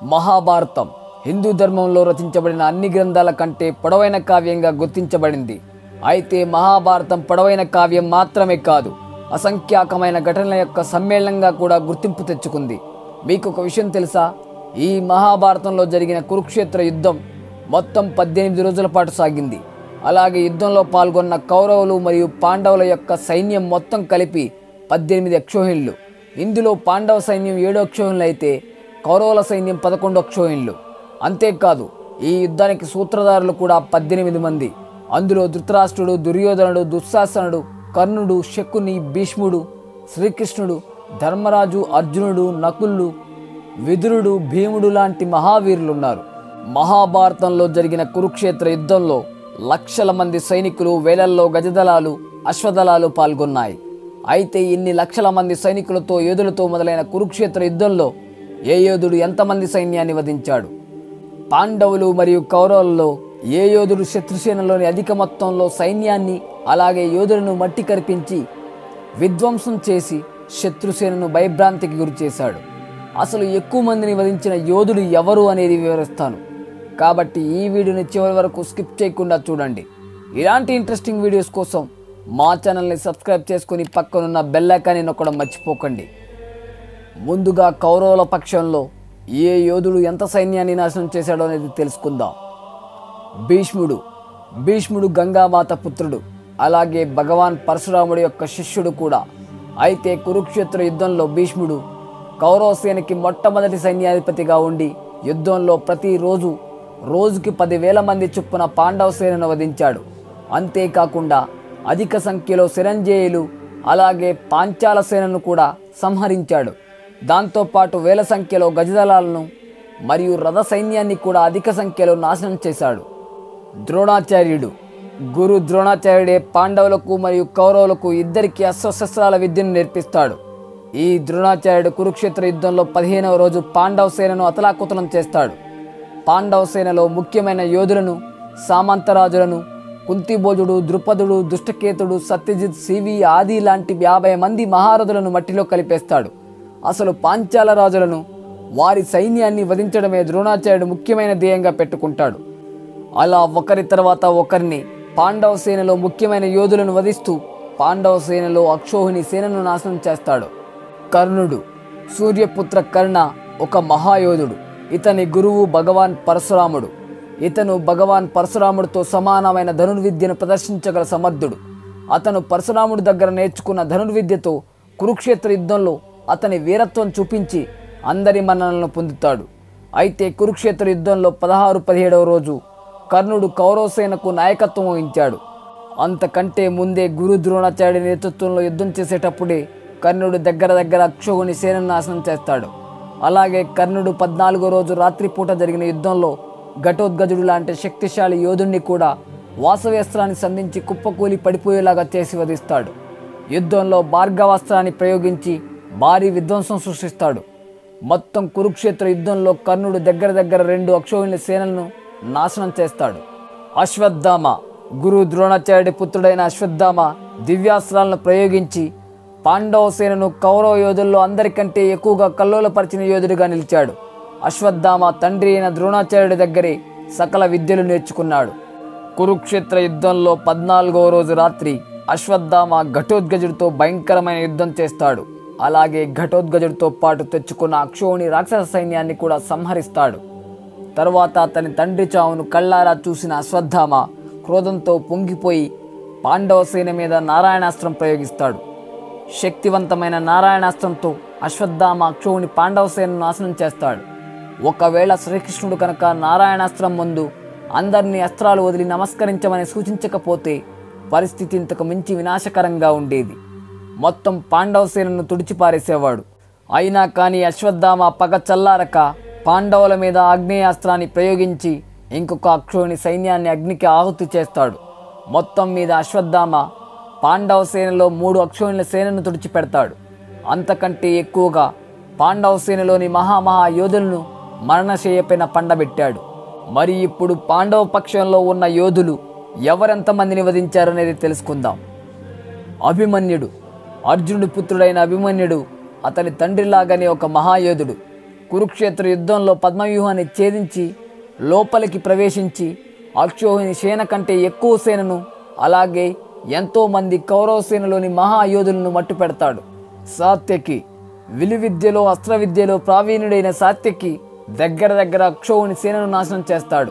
మహాభారతం హిందూ ధర్మంలో రచించబడిన అన్ని గ్రంథాల కంటే పొడవైన కావ్యంగా గుర్తించబడింది అయితే మహాభారతం పొడవైన కావ్యం మాత్రమే కాదు అసంఖ్యాకమైన ఘటనల యొక్క సమ్మేళనంగా కూడా గుర్తింపు తెచ్చుకుంది మీకు ఒక విషయం తెలుసా ఈ మహాభారతంలో జరిగిన కురుక్షేత్ర యుద్ధం మొత్తం పద్దెనిమిది రోజుల పాటు సాగింది అలాగే యుద్ధంలో పాల్గొన్న కౌరవులు మరియు పాండవుల యొక్క సైన్యం మొత్తం కలిపి పద్దెనిమిది అక్షోహిణులు ఇందులో పాండవ సైన్యం ఏడు అక్షోహిణులు అయితే కౌరవుల సైన్యం పదకొండు అక్షోహిణులు అంతేకాదు ఈ యుద్ధానికి సూత్రధారులు కూడా పద్దెనిమిది మంది అందులో ధృతరాష్ట్రుడు దుర్యోధనుడు దుశ్శాసనుడు కర్ణుడు శకుని భీష్ముడు శ్రీకృష్ణుడు ధర్మరాజు అర్జునుడు నకులుడు విదురుడు భీముడు లాంటి మహావీరులున్నారు మహాభారతంలో జరిగిన కురుక్షేత్ర యుద్ధంలో లక్షల మంది సైనికులు వేలల్లో గజదళాలు అశ్వదళాలు పాల్గొన్నాయి అయితే ఇన్ని లక్షల మంది సైనికులతో యోధులతో మొదలైన కురుక్షేత్ర యుద్ధంలో ఏ యోధుడు ఎంతమంది సైన్యాన్ని వధించాడు పాండవులు మరియు కౌరవులలో ఏ యోధుడు శత్రుసేనలోని అధిక మొత్తంలో సైన్యాన్ని అలాగే యోధులను మట్టి కరిపించి విధ్వంసం చేసి శత్రుసేనను భయభ్రాంతికి గురి చేశాడు అసలు ఎక్కువ మందిని వధించిన యోధుడు ఎవరు అనేది వివరిస్తాను కాబట్టి ఈ వీడియోని చివరి వరకు స్కిప్ చేయకుండా చూడండి ఇలాంటి ఇంట్రెస్టింగ్ వీడియోస్ కోసం మా ఛానల్ని సబ్స్క్రైబ్ చేసుకుని పక్కనున్న బెల్ ఐకాన్ని నొక్కడం మర్చిపోకండి ముందుగా కౌరవుల పక్షంలో ఏ యోధుడు ఎంత సైన్యాన్ని నాశనం చేశాడో అనేది తెలుసుకుందాం భీష్ముడు భీష్ముడు గంగామాత పుత్రుడు అలాగే భగవాన్ పరశురాముడి యొక్క శిష్యుడు కూడా అయితే కురుక్షేత్ర యుద్ధంలో భీష్ముడు కౌరవ సేనకి మొట్టమొదటి సైన్యాధిపతిగా ఉండి యుద్ధంలో ప్రతిరోజు రోజుకి పదివేల మంది చొప్పున పాండవ సేనను వధించాడు అంతేకాకుండా అధిక సంఖ్యలో చిరంజేయులు అలాగే పాంచాల సేనను కూడా సంహరించాడు దాంతోపాటు వేల సంఖ్యలో గజదళాలను మరియు రథ సైన్యాన్ని కూడా అధిక సంఖ్యలో నాశనం చేశాడు ద్రోణాచార్యుడు గురు ద్రోణాచార్యుడే పాండవులకు మరియు కౌరవులకు ఇద్దరికి అస్త్రశస్త్రాల విద్యను నేర్పిస్తాడు ఈ ద్రోణాచార్యుడు కురుక్షేత్ర యుద్ధంలో పదిహేనవ రోజు పాండవ సేనను అతలాకుతలం చేస్తాడు పాండవ సేనలో ముఖ్యమైన యోధులను సామంతరాజులను కుంతిభోజుడు ద్రుపదుడు దుష్టకేతుడు సత్యజిత్ సివి ఆది లాంటి యాభై మంది మహారథులను మట్టిలో కలిపేస్తాడు అసలు పాంచాల రాజులను వారి సైన్యాన్ని వధించడమే ద్రోణాచార్యుడు ముఖ్యమైన ధ్యేయంగా పెట్టుకుంటాడు అలా ఒకరి తర్వాత ఒకరిని పాండవ సేనలో ముఖ్యమైన యోధులను వధిస్తూ పాండవ సేనలో అక్షోహిణి సేనను నాశనం చేస్తాడు కర్ణుడు సూర్యపుత్ర కర్ణ ఒక మహాయోధుడు ఇతని గురువు భగవాన్ పరశురాముడు ఇతను భగవాన్ పరశురాముడితో సమానమైన ధనుర్విద్యను ప్రదర్శించగల సమర్థుడు అతను పరశురాముడి దగ్గర నేర్చుకున్న ధనుర్విద్యతో కురుక్షేత్ర యుద్ధంలో అతని వీరత్వం చూపించి అందరి మన్ననలను పొందుతాడు అయితే కురుక్షేత్ర యుద్ధంలో పదహారు పదిహేడవ రోజు కర్ణుడు కౌరవసేనకు నాయకత్వం వహించాడు అంతకంటే ముందే గురు ద్రోణాచార్యుడి నేతృత్వంలో యుద్ధం చేసేటప్పుడే కర్ణుడు దగ్గర దగ్గర అక్షోగుని సేనను నాశనం చేస్తాడు అలాగే కర్ణుడు పద్నాలుగో రోజు రాత్రిపూట జరిగిన యుద్ధంలో ఘటోద్గజుడు లాంటి శక్తిశాలి యోధుణ్ణి కూడా వాసవ్యస్త్రాన్ని సంధించి కుప్పకూలి పడిపోయేలాగా చేసి వధిస్తాడు యుద్ధంలో భార్గవాస్త్రాన్ని ప్రయోగించి భారీ విధ్వంసం సృష్టిస్తాడు మొత్తం కురుక్షేత్ర యుద్ధంలో కర్ణుడు దగ్గర దగ్గర రెండు అక్షోహిణి సేనలను నాశనం చేస్తాడు అశ్వత్థామ గురు ద్రోణాచార్యుడి పుత్రుడైన అశ్వత్థామ దివ్యాస్త్రాలను ప్రయోగించి పాండవ సేనను కౌరవ యోధుల్లో అందరికంటే ఎక్కువగా కల్లోలపరిచిన యోధుడిగా నిలిచాడు అశ్వత్థామ తండ్రి అయిన ద్రోణాచార్యుడి దగ్గరే సకల విద్యలు నేర్చుకున్నాడు కురుక్షేత్ర యుద్ధంలో పద్నాలుగవ రోజు రాత్రి అశ్వత్థామ ఘటోద్గజుడితో భయంకరమైన యుద్ధం చేస్తాడు అలాగే ఘటోద్గజుడితో పాటు తెచ్చుకున్న అక్షోణి రాక్షస సైన్యాన్ని కూడా సంహరిస్తాడు తరువాత అతని తండ్రి చావును కళ్ళారా చూసిన అశ్వత్థామ క్రోధంతో పొంగిపోయి పాండవ సేన మీద నారాయణాస్త్రం ప్రయోగిస్తాడు శక్తివంతమైన నారాయణాస్త్రంతో అశ్వత్థామ అక్షోవుని పాండవ సేనను నాశనం చేస్తాడు ఒకవేళ శ్రీకృష్ణుడు కనుక నారాయణాస్త్రం ముందు అందరినీ అస్త్రాలు వదిలి నమస్కరించమని సూచించకపోతే పరిస్థితి ఇంతకు మించి వినాశకరంగా ఉండేది మొత్తం పాండవ సేనను తుడిచిపారేసేవాడు అయినా కానీ అశ్వత్థామ పగ చల్లారక పాండవుల మీద ఆగ్నేయాస్త్రాన్ని ప్రయోగించి ఇంకొక అక్షోని సైన్యాన్ని అగ్నికి ఆహుతి చేస్తాడు మొత్తం మీద అశ్వత్థామ పాండవ సేనలో మూడు అక్షోణుల సేనను తుడిచిపెడతాడు అంతకంటే ఎక్కువగా పాండవ సేనలోని మహామహా యోధులను మరణశయ్యపైన పండబెట్టాడు మరి ఇప్పుడు పాండవ పక్షంలో ఉన్న యోధులు ఎవరెంతమందిని వధించారనేది తెలుసుకుందాం అభిమన్యుడు అర్జునుడి పుత్రుడైన అభిమన్యుడు అతని తండ్రిలాగానే ఒక మహాయోధుడు కురుక్షేత్ర యుద్ధంలో పద్మవ్యూహాన్ని ఛేదించి లోపలికి ప్రవేశించి అక్షోహిణి సేన కంటే ఎక్కువ సేనను అలాగే ఎంతో మంది కౌరవ సేనలోని మహాయోధులను మట్టు పెడతాడు సాత్యకి విలువిద్యలో అస్త్ర విద్యలో ప్రావీణుడైన సాత్యకి దగ్గర దగ్గర అక్షోహిణి సేనను నాశనం చేస్తాడు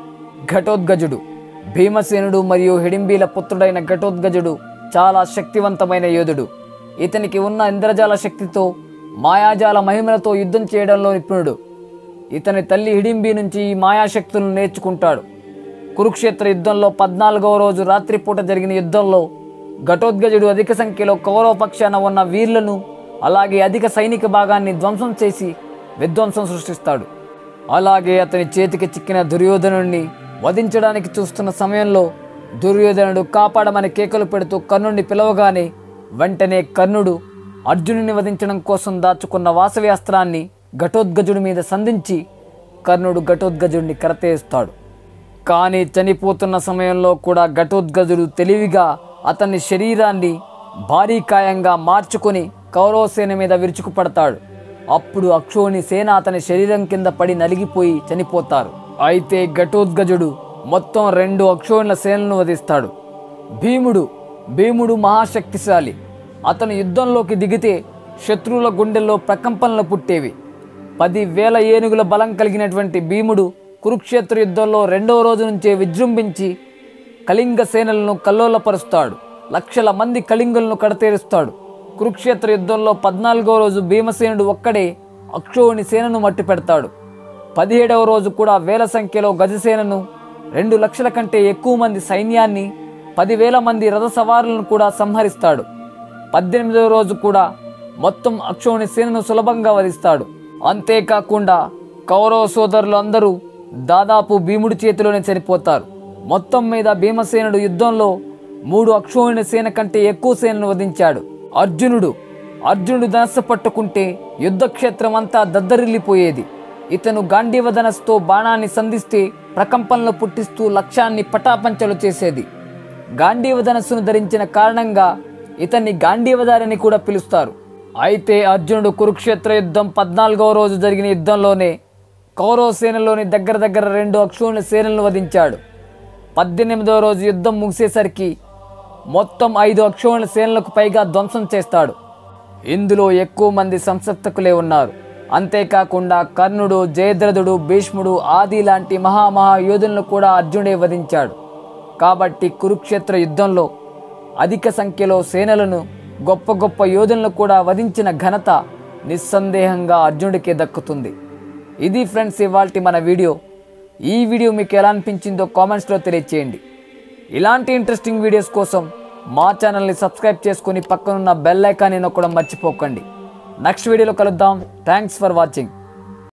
ఘటోద్గజుడు భీమసేనుడు మరియు హిడింబీల పుత్రుడైన ఘటోద్గజుడు చాలా శక్తివంతమైన యోధుడు ఇతనికి ఉన్న ఇంద్రజాల శక్తితో మాయాజాల మహిమలతో యుద్ధం చేయడంలో నిపుణుడు ఇతని తల్లి హిడింబి నుంచి ఈ మాయాశక్తులను నేర్చుకుంటాడు కురుక్షేత్ర యుద్ధంలో పద్నాలుగవ రోజు రాత్రిపూట జరిగిన యుద్ధంలో ఘటోద్గజుడు అధిక సంఖ్యలో కౌరవ పక్షాన ఉన్న వీర్లను అలాగే అధిక సైనిక భాగాన్ని ధ్వంసం చేసి విధ్వంసం సృష్టిస్తాడు అలాగే అతని చేతికి చిక్కిన దుర్యోధనుడిని వధించడానికి చూస్తున్న సమయంలో దుర్యోధనుడు కాపాడమని కేకలు పెడుతూ కర్ణుడిని పిలవగానే వెంటనే కర్ణుడు అర్జునుని వధించడం కోసం దాచుకున్న వాసవి అస్త్రాన్ని ఘటోద్గజుడి మీద సంధించి కర్ణుడు ఘటోద్గజుడిని కరతేస్తాడు కానీ చనిపోతున్న సమయంలో కూడా ఘటోద్గజుడు తెలివిగా అతని శరీరాన్ని భారీ కాయంగా మార్చుకొని కౌరవసేన మీద విరుచుకుపడతాడు అప్పుడు అక్షోని సేన అతని శరీరం కింద పడి నలిగిపోయి చనిపోతారు అయితే ఘటోద్గజుడు మొత్తం రెండు అక్షోణుల సేనలను వధిస్తాడు భీముడు భీముడు మహాశక్తిశాలి అతను యుద్ధంలోకి దిగితే శత్రువుల గుండెల్లో ప్రకంపనలు పుట్టేవి పది వేల ఏనుగుల బలం కలిగినటువంటి భీముడు కురుక్షేత్ర యుద్ధంలో రెండవ రోజు నుంచే విజృంభించి కళింగ సేనలను కల్లోలపరుస్తాడు లక్షల మంది కళింగులను కడతేరుస్తాడు కురుక్షేత్ర యుద్ధంలో పద్నాలుగో రోజు భీమసేనుడు ఒక్కడే అక్షోని సేనను మట్టి పెడతాడు పదిహేడవ రోజు కూడా వేల సంఖ్యలో గజసేనను రెండు లక్షల కంటే ఎక్కువ మంది సైన్యాన్ని పదివేల మంది రథ సవారులను కూడా సంహరిస్తాడు పద్దెనిమిదవ రోజు కూడా మొత్తం అక్షోని సేనను సులభంగా వధిస్తాడు అంతేకాకుండా కౌరవ సోదరులు అందరూ దాదాపు భీముడి చేతిలోనే చనిపోతారు మొత్తం మీద భీమసేనుడు యుద్ధంలో మూడు అక్షోహిణి సేన కంటే ఎక్కువ సేనను వధించాడు అర్జునుడు అర్జునుడు ధనస్సు పట్టుకుంటే యుద్ధక్షేత్రం అంతా దద్దరిల్లిపోయేది ఇతను గాంధీవ ధనస్సుతో బాణాన్ని సంధిస్తే ప్రకంపనలు పుట్టిస్తూ లక్ష్యాన్ని పటాపంచలు చేసేది గాంధీవ ధనస్సును ధరించిన కారణంగా ఇతన్ని గాంధీవదారిని కూడా పిలుస్తారు అయితే అర్జునుడు కురుక్షేత్ర యుద్ధం పద్నాలుగవ రోజు జరిగిన యుద్ధంలోనే కౌరవ సేనలోని దగ్గర దగ్గర రెండు అక్షోణి సేనలను వధించాడు పద్దెనిమిదవ రోజు యుద్ధం ముగిసేసరికి మొత్తం ఐదు అక్షోణి సేనలకు పైగా ధ్వంసం చేస్తాడు ఇందులో ఎక్కువ మంది సంసప్తకులే ఉన్నారు అంతేకాకుండా కర్ణుడు జయద్రథుడు భీష్ముడు ఆది లాంటి మహామహా యోధులను కూడా అర్జునుడే వధించాడు కాబట్టి కురుక్షేత్ర యుద్ధంలో అధిక సంఖ్యలో సేనలను గొప్ప గొప్ప యోధులను కూడా వధించిన ఘనత నిస్సందేహంగా అర్జునుడికే దక్కుతుంది ఇది ఫ్రెండ్స్ ఇవాల్టి మన వీడియో ఈ వీడియో మీకు ఎలా అనిపించిందో కామెంట్స్లో తెలియచేయండి ఇలాంటి ఇంట్రెస్టింగ్ వీడియోస్ కోసం మా ఛానల్ని సబ్స్క్రైబ్ చేసుకుని పక్కనున్న బెల్ ఐకాన్ని నొక్కడం మర్చిపోకండి నెక్స్ట్ వీడియోలో కలుద్దాం థ్యాంక్స్ ఫర్ వాచింగ్